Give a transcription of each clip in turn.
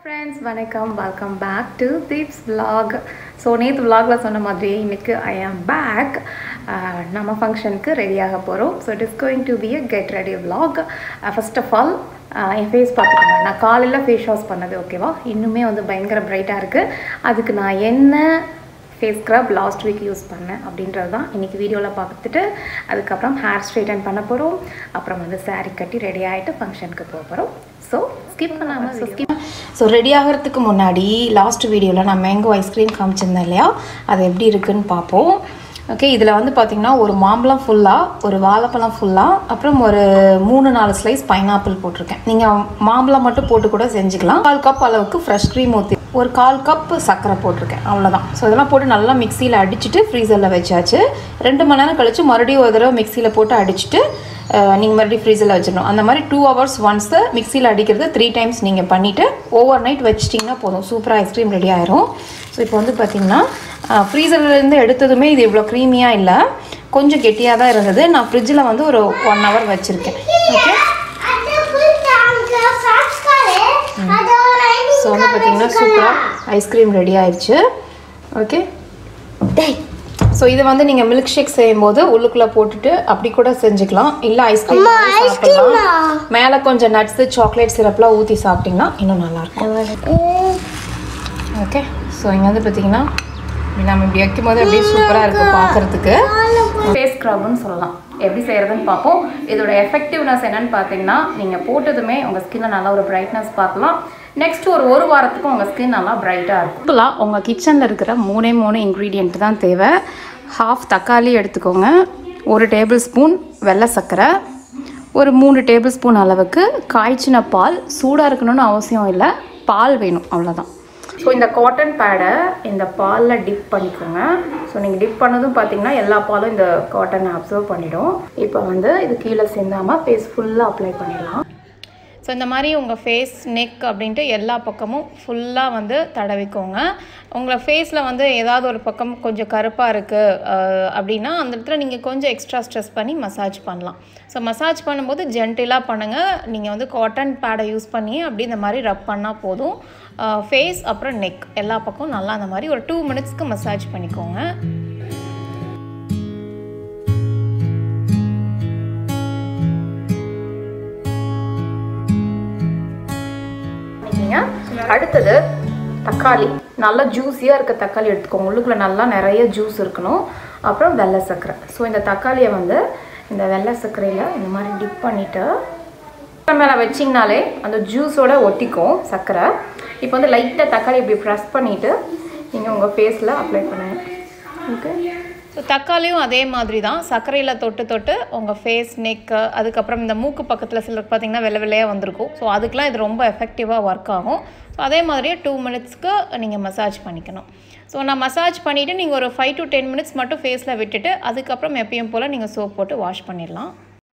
Friends வணக்கம் welcome back to Deeps vlog so நேற்று vlogல சொன்ன மாதிரியே இன்னைக்கு ஐ ஆம் பேக் நம்ம ஃபங்க்ஷனுக்கு ரெடியாக போகிறோம் so it is going to be a get ready vlog first of all என் ஃபேஸ் பார்த்துக்கோங்க நான் காலையில் ஃபேஸ் வாஷ் பண்ணது ஓகேவா இன்னுமே வந்து பயங்கர பிரைட்டாக இருக்குது அதுக்கு நான் என்ன face scrub last week use பண்ணேன் அப்படின்றது தான் இன்றைக்கி வீடியோவில் பார்த்துட்டு அதுக்கப்புறம் ஹேர் ஸ்ட்ரைட்டன் பண்ண போகிறோம் அப்புறம் வந்து saree கட்டி ரெடி ஆகிட்டு ஃபங்க்ஷனுக்கு போக போகிறோம் ஸோ ஸ்கிப் பண்ணாமல் ஸோ ஸ்கிப் ஸோ ரெடி ஆகிறதுக்கு முன்னாடி லாஸ்ட் வீடியோவில் நான் மேங்கோ ஐஸ்கிரீம் காமிச்சிருந்தேன் இல்லையா அது எப்படி இருக்குன்னு பார்ப்போம் ஓகே இதில் வந்து பார்த்திங்கன்னா ஒரு மாம்பழம் ஃபுல்லாக ஒரு வாழைப்பழம் ஃபுல்லாக அப்புறம் ஒரு மூணு நாலு ஸ்லைஸ் பைனாப்பிள் போட்டிருக்கேன் நீங்கள் மாம்பழம் மட்டும் போட்டு கூட செஞ்சுக்கலாம் கால் கப் அளவுக்கு ஃப்ரெஷ் க்ரீம் ஊற்றி ஒரு கால் கப் சர்க்கரை போட்டிருக்கேன் அவ்வளோதான் ஸோ இதெல்லாம் போட்டு நல்லா மிக்சியில் அடிச்சுட்டு ஃப்ரீசரில் வச்சாச்சு ரெண்டு மணி நேரம் கழிச்சு மறுபடியும் ஒரு தடவை மிக்சியில் போட்டு அடிச்சுட்டு நீங்கள் மறுபடியும் ஃப்ரீசரில் வச்சிடணும் அந்த மாதிரி டூ ஹவர்ஸ் ஒன்ஸ் மிக்சியில் அடிக்கிறது த்ரீ டைம்ஸ் நீங்கள் பண்ணிவிட்டு ஓவர் நைட் வச்சிட்டிங்கன்னா போதும் சூப்பராக ஐஸ்கிரீம் ரெடி ஆயிரும் ஸோ இப்போ வந்து பார்த்திங்கன்னா ஃப்ரீசர்லேருந்து எடுத்ததுமே இது இவ்வளோ க்ரீமியாக இல்லை கொஞ்சம் கெட்டியாக தான் இருந்தது நான் ஃப்ரிட்ஜில் வந்து ஒரு ஒன் ஹவர் வச்சுருக்கேன் ஓகே ஸோ வந்து பார்த்தீங்கன்னா சூப்பராக ஐஸ்கிரீம் ரெடி ஆயிடுச்சு ஓகே டேய் ஸோ இது வந்து நீங்கள் மில்க் ஷேக் செய்யும்போது உள்ளுக்குள்ளே போட்டுட்டு அப்படி கூட செஞ்சுக்கலாம் இல்லை ஐஸ்கிரீம் சாப்பிடலாம் மேலே கொஞ்சம் நட்ஸு சாக்லேட் சிரப்லாம் ஊற்றி சாப்பிட்டிங்கன்னா இன்னும் நல்லாயிருக்கும் ஓகே ஸோ இங்கே வந்து பார்த்தீங்கன்னா இப்படி நம்ம இப்படி வைக்கும் போது அப்படியே சூப்பராக இருக்குது பார்க்குறதுக்கு ஃபேஸ் ஸ்க்ரப்னு சொல்லலாம் எப்படி செய்கிறதுன்னு பார்ப்போம் இதோட எஃபெக்டிவ்னஸ் என்னன்னு பார்த்தீங்கன்னா நீங்கள் போட்டதுமே உங்கள் ஸ்கின்னில் நல்லா ஒரு பிரைட்னஸ் பார்க்கலாம் நெக்ஸ்ட் ஒரு ஒரு வாரத்துக்கு உங்கள் ஸ்கின் நல்லா பிரைட்டாக இருக்கும் சிம்பிளாக உங்கள் கிச்சனில் இருக்கிற மூணே மூணு இன்க்ரீடியண்ட் தான் தேவை ஹாஃப் தக்காளி எடுத்துக்கோங்க ஒரு டேபிள் ஸ்பூன் வெள்ளை சர்க்கரை ஒரு மூணு டேபிள் ஸ்பூன் அளவுக்கு காய்ச்சின பால் சூடாக இருக்கணும்னு அவசியம் இல்லை பால் வேணும் அவ்வளோதான் ஸோ இந்த காட்டன் பேடை இந்த பாலில் டிப் பண்ணிக்கோங்க ஸோ நீங்கள் டிப் பண்ணதும் பார்த்தீங்கன்னா எல்லா பாலும் இந்த காட்டனை அப்சர்வ் பண்ணிடும் இப்போ வந்து இது கீழே சேர்ந்தாமல் ஃபேஸ் ஃபுல்லாக அப்ளை பண்ணிடலாம் ஸோ இந்த மாதிரி உங்கள் ஃபேஸ் நெக் அப்படின்ட்டு எல்லா பக்கமும் ஃபுல்லாக வந்து தடவிக்கோங்க உங்களை ஃபேஸில் வந்து ஏதாவது ஒரு பக்கம் கொஞ்சம் கருப்பாக இருக்குது அப்படின்னா அந்த இடத்துல நீங்கள் கொஞ்சம் எக்ஸ்ட்ரா ஸ்ட்ரெஸ் பண்ணி மசாஜ் பண்ணலாம் ஸோ மசாஜ் பண்ணும்போது ஜென்டிலாக பண்ணுங்கள் நீங்கள் வந்து காட்டன் பேடை யூஸ் பண்ணி அப்படி இந்த மாதிரி ரப் பண்ணால் போதும் ஃபேஸ் அப்புறம் நெக் எல்லா பக்கம் நல்லா அந்த மாதிரி ஒரு டூ மினிட்ஸ்க்கு மசாஜ் பண்ணிக்கோங்க பண்ணிக்கிங்க அடுத்தது தக்காளி நல்லா ஜூஸியாக இருக்க தக்காளி எடுத்துக்கோங்க உள்ளுக்குள்ளே நல்லா நிறைய ஜூஸ் இருக்கணும் அப்புறம் வெள்ளை சர்க்கரை ஸோ இந்த தக்காளியை வந்து இந்த வெள்ளை சர்க்கரையில் இந்த மாதிரி டிப் பண்ணிவிட்டு மேலே வச்சிங்கனாலே அந்த ஜூஸோட ஒட்டிக்கும் சர்க்கரை இப்போ வந்து லைட்டாக தக்காளி இப்படி ப்ரெஸ் பண்ணிவிட்டு நீங்கள் உங்கள் ஃபேஸில் அப்ளை பண்ணுங்கள் ஓகே ஸோ தக்காளியும் அதே மாதிரி தான் சர்க்கரையில் தொட்டு தொட்டு உங்கள் ஃபேஸ் நெக்கு அதுக்கப்புறம் இந்த மூக்கு பக்கத்தில் சிலருக்கு பார்த்தீங்கன்னா வெள்ளை வெள்ளையாக வந்திருக்கும் ஸோ அதுக்கெலாம் இது ரொம்ப எஃபெக்டிவாக ஒர்க் ஆகும் ஸோ அதே மாதிரியே டூ மினிட்ஸ்க்கு நீங்கள் மசாஜ் பண்ணிக்கணும் ஸோ நான் மசாஜ் பண்ணிவிட்டு நீங்கள் ஒரு ஃபைவ் டு டென் மினிட்ஸ் மட்டும் ஃபேஸில் விட்டுட்டு அதுக்கப்புறம் எப்பயும் போல் நீங்கள் சோப் போட்டு வாஷ் பண்ணிடலாம்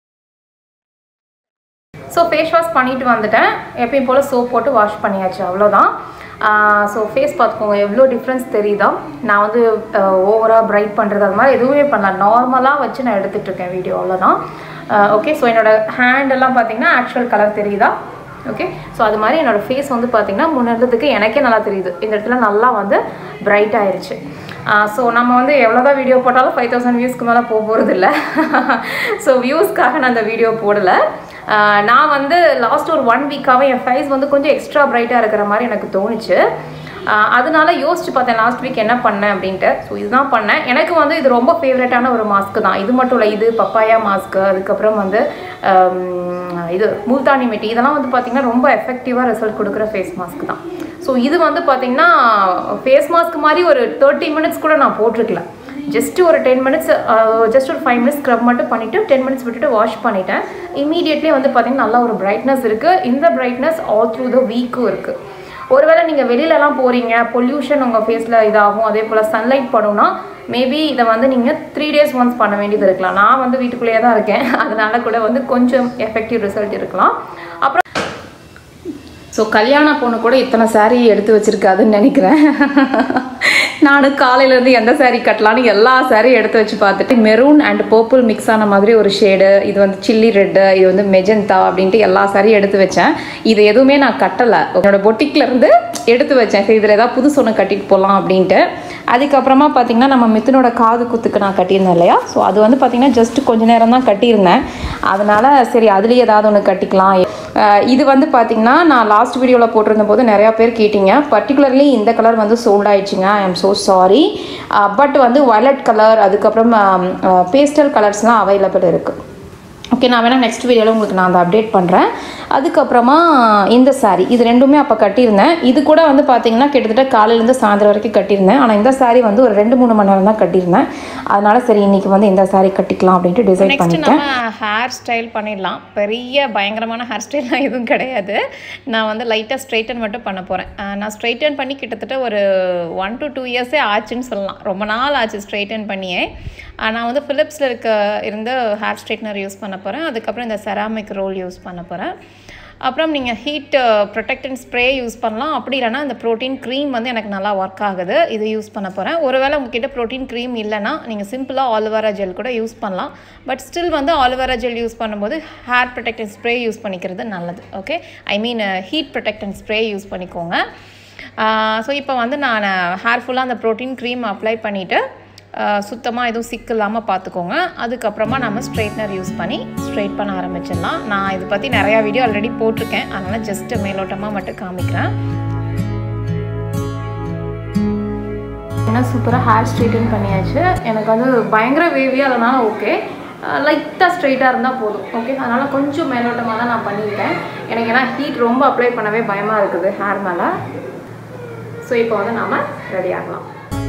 ஸோ ஃபேஸ் வாஷ் பண்ணிட்டு வந்துட்டேன் எப்பயும் போல் சோப் போட்டு வாஷ் பண்ணியாச்சு அவ்வளோதான் ஸோ ஃபேஸ் பார்த்துக்கோங்க எவ்வளோ டிஃப்ரென்ஸ் தெரியுதா நான் வந்து ஓவராக பிரைட் பண்ணுறது அது மாதிரி எதுவுமே பண்ணல நார்மலாக வச்சு நான் எடுத்துகிட்டு இருக்கேன் வீடியோ அவ்வளோதான் ஓகே ஸோ என்னோடய ஹேண்டெல்லாம் பார்த்தீங்கன்னா ஆக்சுவல் கலர் தெரியுதா ஓகே ஸோ அது மாதிரி என்னோடய ஃபேஸ் வந்து பார்த்திங்கன்னா முன்னேறதுக்கு எனக்கே நல்லா தெரியுது இந்த இடத்துல நல்லா வந்து பிரைட் ஆயிடுச்சு ஸோ நம்ம வந்து எவ்வளோ தான் வீடியோ போட்டாலும் ஃபைவ் தௌசண்ட் வியூஸ்க்கு மேலே போக போகிறது இல்லை ஸோ வியூஸ்க்காக நான் அந்த வீடியோ போடலை நான் வந்து லாஸ்ட் ஒரு ஒன் வீக்காகவே என் ஃபேஸ் வந்து கொஞ்சம் எக்ஸ்ட்ரா பிரைட்டாக இருக்கிற மாதிரி எனக்கு தோணுச்சு அதனால யோசிச்சு பார்த்தேன் லாஸ்ட் வீக் என்ன பண்ணேன் அப்படின்ட்டு ஸோ இதுதான் பண்ணேன் எனக்கு வந்து இது ரொம்ப ஃபேவரட்டான ஒரு மாஸ்க்கு தான் இது மட்டும் இல்லை இது பப்பாயா மாஸ்க்கு அதுக்கப்புறம் வந்து இது முல்தானி மெட்டி இதெல்லாம் வந்து பார்த்திங்கன்னா ரொம்ப எஃபெக்டிவாக ரிசல்ட் கொடுக்குற ஃபேஸ் மாஸ்க் தான் ஸோ இது வந்து பார்த்திங்கன்னா ஃபேஸ் மாஸ்க் மாதிரி ஒரு தேர்ட்டி மினிட்ஸ் கூட நான் போட்டிருக்கல ஜஸ்ட் ஒரு டென் மினிட்ஸ் ஜஸ்ட் ஒரு ஃபைவ் மினிட்ஸ் ஸ்க்ரப் மட்டும் பண்ணிவிட்டு டென் மினிட்ஸ் விட்டுட்டு வாஷ் பண்ணிட்டேன் இமீடியட்லி வந்து பார்த்திங்கன்னா நல்லா ஒரு பிரைட்னஸ் இருக்குது இந்த பிரைட்னஸ் ஆல் த்ரூ த வீக்கும் இருக்குது ஒருவேளை நீங்கள் வெளியிலலாம் போகிறீங்க பொல்யூஷன் உங்கள் ஃபேஸில் இதாகும் அதே போல் சன்லைட் படும்னா மேபி இதை வந்து நீங்கள் த்ரீ டேஸ் ஒன்ஸ் பண்ண வேண்டியது இருக்கலாம் நான் வந்து வீட்டுக்குள்ளேயே தான் இருக்கேன் அதனால கூட வந்து கொஞ்சம் எஃபெக்டிவ் ரிசல்ட் இருக்கலாம் அப்புறம் ஸோ கல்யாண பொண்ணு கூட இத்தனை சாரீ எடுத்து வச்சுருக்காதுன்னு நினைக்கிறேன் நானும் காலையிலேருந்து எந்த saree கட்டலான்னு எல்லா saree எடுத்து வச்சு பார்த்துட்டு மெரூன் அண்ட் பர்பிள் மிக்ஸ் ஆன மாதிரி ஒரு ஷேடு இது வந்து சில்லி ரெட்டு இது வந்து மெஜந்தா அப்படின்ட்டு எல்லா saree எடுத்து வச்சேன் இது எதுவுமே நான் கட்டலை என்னோட பொட்டிக்ல இருந்து எடுத்து வச்சேன் சரி இதில் ஏதாவது புதுசு ஒன்று கட்டிட்டு போகலாம் அப்படின்ட்டு அதுக்கப்புறமா பார்த்தீங்கன்னா நம்ம மித்துனோட காது குத்துக்கு நான் கட்டியிருந்தேன் இல்லையா ஸோ அது வந்து பார்த்தீங்கன்னா ஜஸ்ட் கொஞ்ச நேரம் தான் கட்டியிருந்தேன் அதனால சரி அதுலேயே ஏதாவது ஒன்று கட்டிக்கலாம் அஹ் இது வந்து பார்த்தீங்கன்னா நான் லாஸ்ட் வீடியோவில் போட்டிருந்த போது நிறையா பேர் கேட்டீங்க பர்டிகுலர்லி இந்த கலர் வந்து சோல்ட் ஆயிடுச்சுங்க I am so sorry but வந்து வயலட் கலர் அதுக்கப்புறம் பேஸ்டல் கலர்ஸ்லாம் அவைலபிள் இருக்குது ஓகே நான் வேணால் நெக்ஸ்ட் வீடியோவில் உங்களுக்கு நான் அதை அப்டேட் பண்ணுறேன் அதுக்கப்புறமா இந்த saree இது ரெண்டுமே அப்போ கட்டியிருந்தேன் இது கூட வந்து பார்த்தீங்கன்னா கிட்டத்தட்ட காலையிலேருந்து சாயந்தரம் வரைக்கும் கட்டியிருந்தேன் ஆனால் இந்த saree வந்து ஒரு ரெண்டு மூணு மணி நேரம் தான் கட்டியிருந்தேன் அதனால சரி இன்னைக்கு வந்து இந்த saree கட்டிக்கலாம் அப்படின்ட்டு டிசைட் பண்ணிட்டேன் நம்ம ஹேர் ஸ்டைல் பண்ணிடலாம் பெரிய பயங்கரமான ஹேர் ஸ்டைல்லாம் எதுவும் கிடையாது நான் வந்து லைட்டாக ஸ்ட்ரைட்டன் மட்டும் பண்ண போகிறேன் நான் ஸ்ட்ரைட்டன் பண்ணி கிட்டத்தட்ட ஒரு ஒன் டு டூ இயர்ஸே ஆச்சுன்னு சொல்லலாம் ரொம்ப நாள் ஆச்சு ஸ்ட்ரைட்டன் பண்ணியே ஆஹ் நான் வந்து ஃபிலிப்ஸில் இருக்க இருந்த ஹேர் ஸ்ட்ரைட்னர் யூஸ் பண்ண போகிறேன் அதுக்கப்புறம் இந்த செராமிக் ரோல் யூஸ் பண்ண போகிறேன் அப்புறம் நீங்கள் ஹீட் ப்ரொடெக்டன் ஸ்ப்ரே யூஸ் பண்ணலாம் அப்படி இல்லைன்னா இந்த ப்ரோட்டீன் க்ரீம் வந்து எனக்கு நல்லா ஒர்க் ஆகுது இது யூஸ் பண்ண போகிறேன் ஒருவேளை உங்ககிட்ட ப்ரோட்டீன் க்ரீம் இல்லைன்னா நீங்கள் சிம்பிளாக ஆலிவேரா ஜெல் கூட யூஸ் பண்ணலாம் பட் ஸ்டில் வந்து ஆலிவேரா ஜெல் யூஸ் பண்ணும்போது ஹேர் ப்ரொடெக்டன் ஸ்ப்ரே யூஸ் பண்ணிக்கிறது நல்லது okay I mean heat protection spray use பண்ணிக்கோங்க ஸோ இப்போ வந்து நான் ஹேர் ஃபுல்லாக அந்த ப்ரோட்டீன் க்ரீம் அப்ளை பண்ணிவிட்டு சுத்தமாக எதுவும் சிக்கு இல்லாமல் பார்த்துக்கோங்க அதுக்கப்புறமா நம்ம ஸ்ட்ரைட்னர் யூஸ் பண்ணி ஸ்ட்ரைட் பண்ண ஆரம்பிச்சிடலாம் நான் இதை பற்றி நிறையா வீடியோ ஆல்ரெடி போட்டிருக்கேன் அதனால் ஜஸ்ட் மேலோட்டமாக மட்டும் காமிக்கிறேன் ஏன்னா சூப்பராக ஹேர் ஸ்ட்ரைட்டன் பண்ணியாச்சு எனக்கு வந்து பயங்கர வேவியாக அதனால ஓகே லைட்டாக ஸ்ட்ரைட்டாக இருந்தால் போதும் ஓகே அதனால் கொஞ்சம் மேலோட்டமாக தான் நான் பண்ணியிருக்கேன் எனக்கு ஏன்னா ஹீட் ரொம்ப அப்ளை பண்ணவே பயமாக இருக்குது ஹேர் மேலே ஸோ இப்போ வந்து நாம் ரெடி ஆகலாம்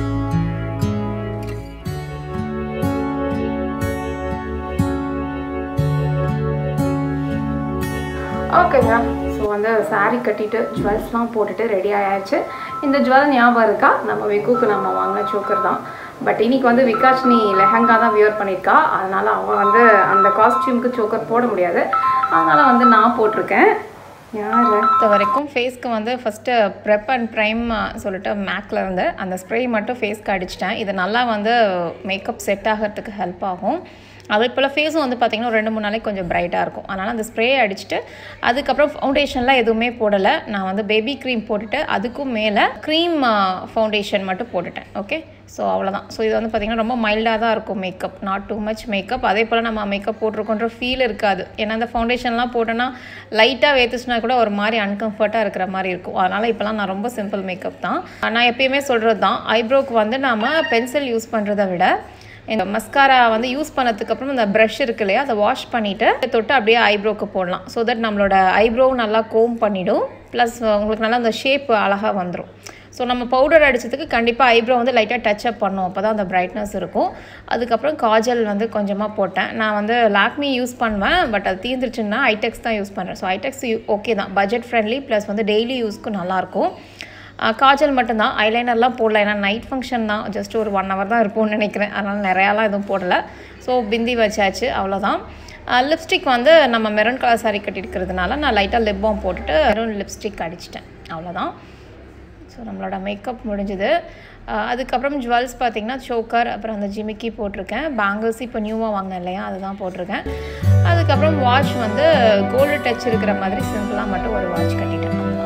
ஓகேங்க ஸோ வந்து saree கட்டிட்டு ஜுவல்ஸ்லாம் போட்டுட்டு ரெடி ஆயாச்சு இந்த ஜுவல் ஞாபகம் இருக்கா நம்ம விக்குக்கு நம்ம வாங்கின சோக்கர் தான் பட் இன்னைக்கு வந்து விகாஷினி லெஹங்கா தான் வியர் பண்ணியிருக்கா அதனால் அவன் வந்து அந்த காஸ்டியூமுக்கு சோக்கர் போட முடியாது அதனால் வந்து நான் போட்டிருக்கேன் யார் இது வரைக்கும் ஃபேஸ்க்கு வந்து ஃபஸ்ட்டு ப்ரெப் அண்ட் ப்ரைம் சொல்லிட்டு மேக்கில் இருந்து அந்த ஸ்ப்ரே மட்டும் ஃபேஸ்க்கு அடிச்சிட்டேன் இது நல்லா வந்து மேக்கப் செட் ஆகிறதுக்கு ஹெல்ப் ஆகும் அதே போல் ஃபேஸும் வந்து பார்த்திங்கன்னா ஒரு ரெண்டு மூணு நாளைக்கு கொஞ்சம் பிரைட்டாக இருக்கும் அதனால் அந்த ஸ்ப்ரே அடிச்சுட்டு அதுக்கப்புறம் ஃபவுண்டேஷன்லாம் எதுவுமே போடலை நான் வந்து பேபி க்ரீம் போட்டுட்டு அதுக்கும் மேலே க்ரீம் ஃபவுண்டேஷன் மட்டும் போட்டுட்டேன் ஓகே ஸோ அவ்வளோதான் ஸோ இது வந்து பார்த்திங்கன்னா ரொம்ப மைல்டாக தான் இருக்கும் makeup not too much makeup அதே போல் நம்ம மேக்கப் போட்டிருக்கோன்ற ஃபீல் இருக்காது ஏன்னா அந்த ஃபவுண்டேஷன்லாம் போட்டோன்னா லைட்டாக வேத்துச்சுனா கூட ஒரு மாதிரி அன்கம்ஃபர்ட்டாக இருக்கிற மாதிரி இருக்கும் அதனால் இப்போலாம் நான் ரொம்ப சிம்பிள் மேக்கப் தான் நான் எப்பயுமே சொல்கிறது தான் ஐப்ரோக்கு வந்து நாம் பென்சில் யூஸ் பண்ணுறதை விட இந்த மஸ்காரா வந்து யூஸ் பண்ணதுக்கு அப்புறம் இந்த ப்ரஷ் இருக்கு இல்லையா அதை வாஷ் பண்ணிவிட்டு தொட்டு அப்படியே ஐப்ரோக்கு போடலாம் ஸோ தட் நம்மளோட ஐப்ரோ நல்லா கோம் பண்ணிடும் ப்ளஸ் உங்களுக்கு நல்லா அந்த ஷேப் அழகாக வந்துடும் ஸோ நம்ம பவுடர் அடித்ததுக்கு கண்டிப்பாக ஐப்ரோ வந்து லைட்டாக டச் அப் பண்ணும் அப்போ தான் அந்த பிரைட்னஸ் இருக்கும் அதுக்கப்புறம் காஜல் வந்து கொஞ்சமாக போட்டேன் நான் வந்து லாக்மி யூஸ் பண்ணுவேன் பட் அது தீர்ந்துருச்சுன்னா ஐடெக்ஸ் தான் யூஸ் பண்ணுறேன் ஸோ ஐடெக்ஸ் ஓகே தான் பட்ஜெட் ஃப்ரெண்ட்லி ப்ளஸ் வந்து டெய்லி யூஸ்க்கு நல்லாயிருக்கும் ஆஹ் காஜல் மட்டும்தான் ஐலைனர்லாம் போடல ஏன்னா நைட் ஃபங்க்ஷன் தான் ஜஸ்ட் ஒரு ஒன் ஹவர் தான் இருப்போம்னு நினைக்கிறேன் அதனால் நிறையாலாம் எதுவும் போடலை ஸோ பிந்தி வச்சாச்சு அவ்வளோதான் லிப்ஸ்டிக் வந்து நம்ம மெரூன் கலர் சாரி கட்டிருக்கிறதுனால நான் லைட்டாக லிப் பாம் போட்டுட்டு மெரூன் லிப்ஸ்டிக் அடிச்சிட்டேன் அவ்வளோதான் ஸோ நம்மளோட மேக்கப் முடிஞ்சுது ஆஹ் அதுக்கப்புறம் ஜுவல்ஸ் பார்த்தீங்கன்னா சோக்கர் அப்புறம் அந்த ஜிமிக்கி போட்டிருக்கேன் பேங்கிள்ஸ் இப்போ நியூவாக வாங்கினேன் இல்லையா அதுதான் போட்டிருக்கேன் அதுக்கப்புறம் வாட்ச் வந்து கோல்டு டச் இருக்கிற மாதிரி சிம்பிளாக மட்டும் ஒரு வாட்ச் கட்டிட்டேன் அவ்வளவுதான்.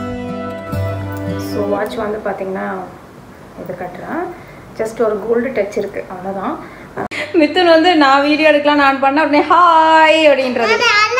ஸோ வாட்ச் வந்து பார்த்தீங்கன்னா இது கட்டுறேன் ஜஸ்ட் ஒரு கோல்டு டச் இருக்குது அவ்வளோதான் மித்துன் வந்து நான் வீடியோ எடுக்கலாம் நான் பண்ண உடனே ஹாய் அப்படின்றது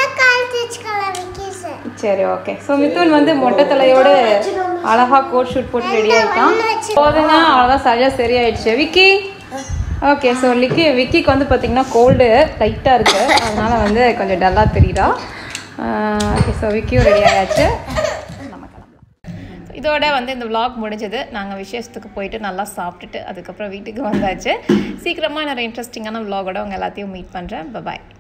சரி ஓகே ஸோ மித்துன் வந்து மொட்டை தலையோடு அழகா கோட் ஷூட் போட்டு ரெடி ஆகிட்டான் போதுங்க அவ்வளோதான் சரியாக சரியாயிடுச்சு விக்கி ஓகே ஸோ லிக்கி விக்கிக்கு வந்து பார்த்தீங்கன்னா கோல்டு லைட்டாக இருக்குது அதனால வந்து கொஞ்சம் டல்லாக தெரியுதா ஓகே ஸோ விக்கியும் ரெடி ஆயாச்சு நம்ம கிளம்பலாம் இதோட வந்து இந்த vlog முடிஞ்சது நாங்கள் விசேஷத்துக்கு போயிட்டு நல்லா சாப்பிட்டுட்டு அதுக்கப்புறம் வீட்டுக்கு வந்தாச்சு சீக்கிரமாக இன்னொரு இன்ட்ரெஸ்டிங்கான vlog-ஓட உங்கள் எல்லாத்தையும் மீட் பண்ணுறேன் பாய்